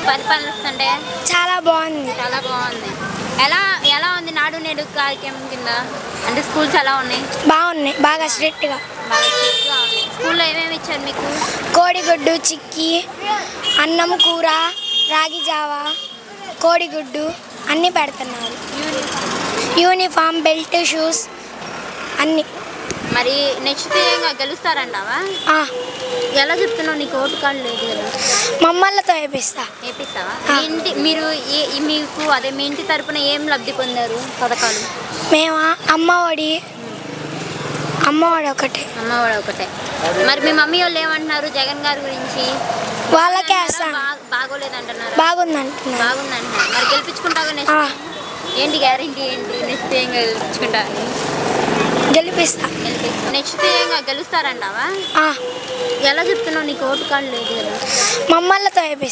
పరిపాలన వస్తుంటే చాలా బాగుంది చాలా బాగుంది ఎలా ఎలా ఉంది నాడు నేడు కార్యక్రమం కింద అంటే స్కూల్స్ ఎలా ఉన్నాయి బాగున్నాయి బాగా స్ట్రిక్ట్గా బాగా స్ట్రిక్ట్గా ఉన్నాయి స్కూల్లో ఏమేమి ఇచ్చారు మీకు కోడిగుడ్డు చిక్కి అన్నం కూర రాగి జావా కోడిగుడ్డు అన్నీ పెడుతున్నారు యూనిఫామ్ బెల్ట్ షూస్ అన్నీ మరి నెక్స్ట్ ఏంగా గెలుస్తారంటావా ఆ, ఎలా చెప్తున్నావు నీకు ఓటు కార్డు లేదు కదా మమ్మల్నితో వేపిస్తా వేపిస్తావా ఆ. మీ ఇంటి మీరు ఏ మీకు అదే మీ ఇంటి తరపున ఏం లబ్ధి పొందారు పథకాలు మేము అమ్మఒడి అమ్మఒడి ఒకటే అమ్మవాడు ఒకటే మరి మీ మమ్మీ వాళ్ళు ఏమంటున్నారు జగన్ గారి గురించి వాళ్ళకే వేస్తాను బా- బాగోలేదంటున్నారు బాగుందంటున్నారు బాగుందంటున్నారు మరి గెలిపించుకుంటావు ఆ, నెక్స్ట్ ఏంటి గ్యారంటీ ఏంటి నెక్స్ట్ ఏం గెలిపించుకుంటా గెలిపిస్తా నెక్స్ట్ ఏంగా గెలుస్తారంటావా ఆ, ఎలా చెప్తున్నావు నీకు ఓటు కార్డు లేదు కదా మమ్మల్నితో వేపిస్తా